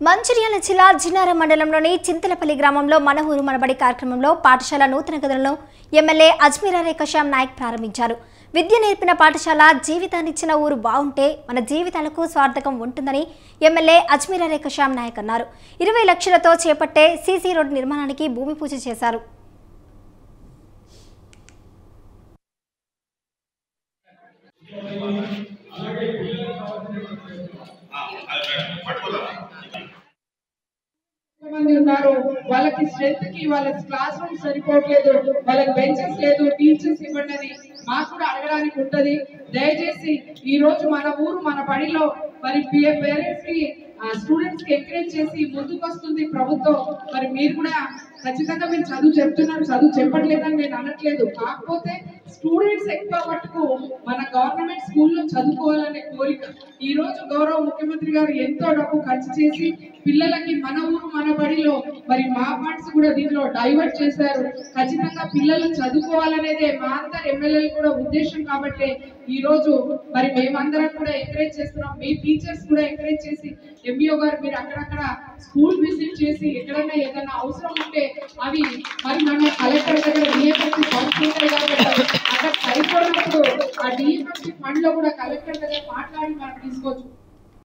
మంచిర్యాల జిల్లా జిన్నారం మండలంలోని చింతలపల్లి గ్రామంలో మన ఊరు మనబడి కార్యక్రమంలో పాఠశాల నూతన గదులను ఎమ్మెల్యే అజ్మీరా రేఖశ్యామ్ నాయక్ ప్రారంభించారు విద్య నేర్పిన పాఠశాల జీవితాన్నిచ్చిన ఊరు బాగుంటే మన జీవితాలకు స్వార్థకం ఉంటుందని ఎమ్మెల్యే అజ్మీరా రేఖశ్యామ్ నాయక్ అన్నారు ఇరవై లక్షలతో చేపట్టే సీసీ రోడ్డు నిర్మాణానికి భూమి పూజ చేశారు మంది ఉన్నారు వాళ్ళకి స్ట్రెంత్ కి వాళ్ళ క్లాస్ రూమ్ సరిపోవట్లేదు వాళ్ళకి బెంచెస్ లేదు టీచర్స్ ఇవ్వండి అని మాకు కూడా అడగడానికి ఉంటది దయచేసి ఈ రోజు మన ఊరు మన బడిలో మరి పేరెంట్స్ కి స్టూడెంట్స్ కి ఎంకరేజ్ చేసి ముందుకు వస్తుంది ప్రభుత్వం మరి మీరు కూడా ఖచ్చితంగా మీరు చదువు చెప్తున్నారు చదువు చెప్పట్లేదని నేను అనట్లేదు కాకపోతే స్టూడెంట్స్ ఎక్కువ మటుకు మన గవర్నమెంట్ స్కూల్లో చదువుకోవాలనే కోరిక ఈ రోజు గౌరవ ముఖ్యమంత్రి గారు ఎంతో డబ్బు ఖర్చు చేసి పిల్లలకి మన ఊరు మన బడిలో మరి మా ఫండ్స్ కూడా దీంట్లో డైవర్ట్ చేశారు ఖచ్చితంగా పిల్లలు చదువుకోవాలనేదే మా అందరి ఎమ్మెల్యేలు కూడా ఉద్దేశం కాబట్టి ఈ రోజు మరి మేమందరం కూడా ఎంకరేజ్ చేస్తున్నాం మీ టీచర్స్ కూడా ఎంకరేజ్ చేసి ఎంఈఓ గారు మీరు అక్కడక్కడ స్కూల్ విజిట్ చేసి ఎక్కడైనా ఏదైనా అవసరం ఉంటే అవి మరి మన కలెక్టర్ దగ్గర డిఎంఎస్సి ఫండ్స్ ఉంటాయి కాబట్టి అక్కడ సరిపోయినప్పుడు ఆ డిఎంఎస్సి ఫండ్ లో కూడా కలెక్టర్ దగ్గర మాట్లాడి మనం తీసుకోవచ్చు